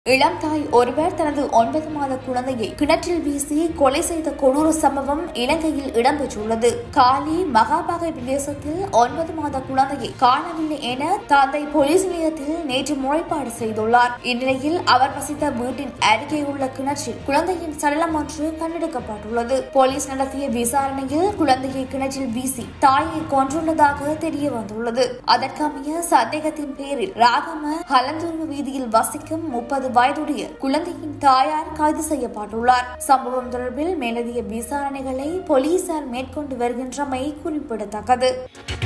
இளம் தாய் ஒருவர் தனது ஒன்பது மாத குழந்தையை கிணற்றில் வீசி கொலை செய்த கொடூர சம்பவம் இலங்கையில் இடம்பெற்றுள்ளது காலி மகாபாகை பிரதேசத்தில் ஒன்பது மாத குழந்தையை காணவில்லை என தந்தை போலீஸ் நிலையத்தில் நேற்று முறைப்பாடு செய்துள்ளார் இந்நிலையில் அவர் வசித்த வீட்டின் அருகே உள்ள கிணற்றில் குழந்தையின் சடலம் ஒன்று கண்டெடுக்கப்பட்டுள்ளது போலீஸ் நடத்திய விசாரணையில் குழந்தையை கிணற்றில் வீசி தாயை கொன்றுள்ளதாக தெரிய வந்துள்ளது அதற்கமைய சந்தேகத்தின் பேரில் ராகம ஹலந்தூர்வு வீதியில் வசிக்கும் முப்பது வயதுடைய குழந்தையின் தாயார் கைது செய்யப்பட்டுள்ளார் சம்பவம் தொடர்பில் மேலதிக விசாரணைகளை போலீசார் மேற்கொண்டு வருகின்றமை குறிப்பிடத்தக்கது